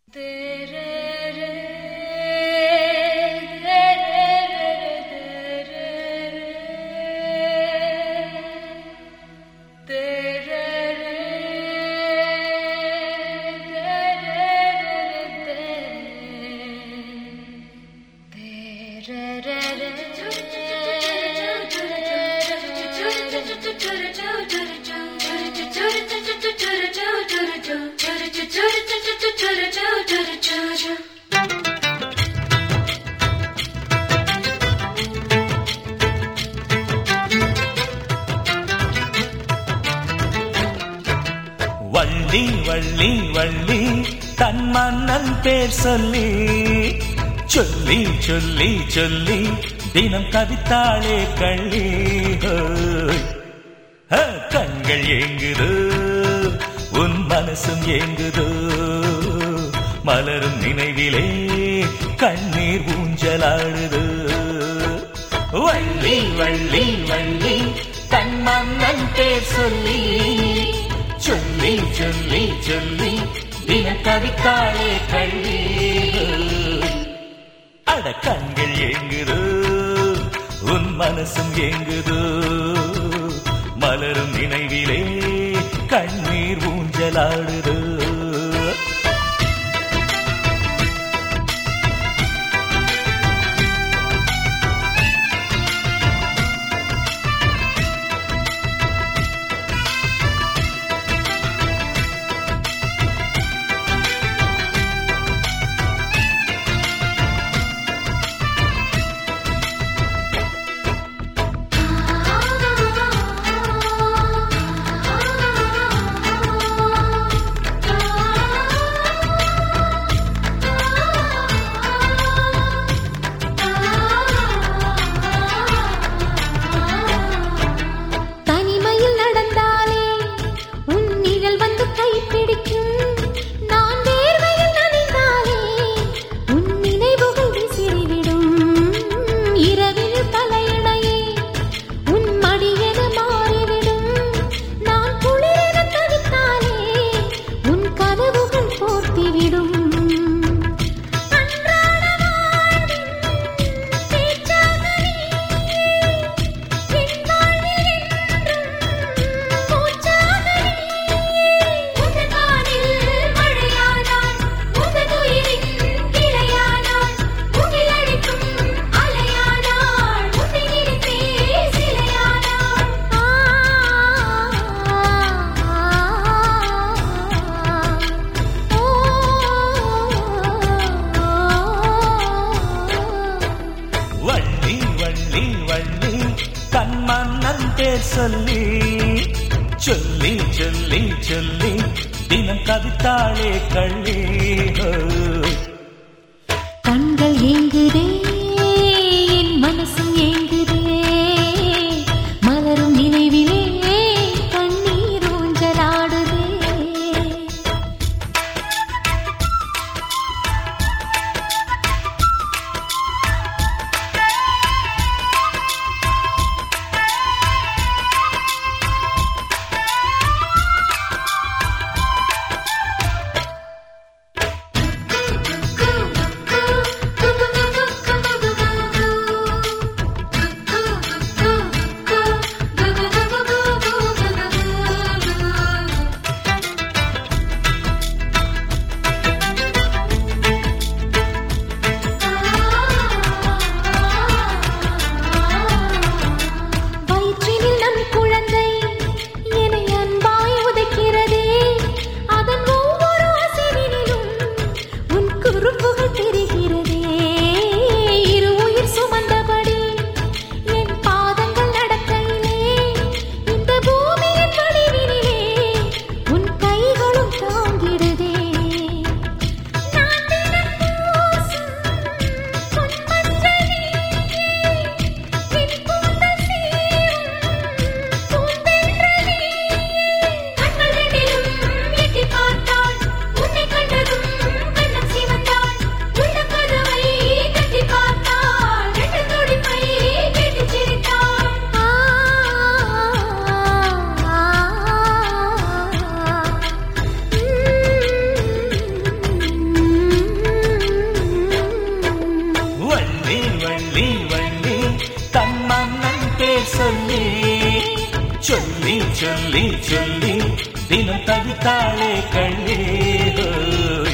வள்ளி வள்ளி வள்ளி தன் மன்னன் பேர் சொல்லி சொல்லி சொல்லி சொல்லி தினம் கவித்தாளே கள்ளி ஹோய். ஹ, கண்கள் ஏங்குதோ உன் மனசும் ஏங்குதோ மலரும் நினைவிலே கண்ணீர் ஊஞ்சலாடுதோ வள்ளி வள்ளி வள்ளி தன் மன்னன் பேர் சொல்லி சொல்லி சொல்லி சொல்லி தின கவித்தாளே கள்ளி அட கண்கள் ஏங்குதோ உன் மனசும் ஏங்குதோ மலரும் நினைவிலே கண்ணீர் ஊஞ்சலாடுதோ தனிமையில் நடந்தாலே உன் நிழல் வந்து கைப்பிடிக்கும் நான் வேர்வையில் நனைந்தாலே உன் நினைவுகள் விசிறிவிடும் இரவில் தலையணையே உன் மடியென மாறிவிடும் நான் குளிரென தவித்தாலே உன் கனவுகள் போர்த்திவிடும் அன்றாட வாழ்வின் பேச்சாக நீ என் வாழ்வில் என்றும் மூச்சாக நீ. உந்தன் வானில் மழையானாய், உந்தன் உயிரின் கிளையானாய், உன்னில் அடிக்கும் அலையானாய், உன்னை நினைத்தே சிலையானாய். ஆ, வள்ளி வள்ளி வள்ளி தன் மன்னன் பேர் சொல்லி சொல்லி சொல்லி சொல்லி தினம் கவித்தாளே கள்ளி ஹோய். கண்கள் ஏங்குதே என் மனசும் ஏங்குதே மலரும் நினைவிலே கண்ணீர் ஊஞ்சலாடுதே சொல்லி சொல்லி தினம் தவித்தாளே கண்ணே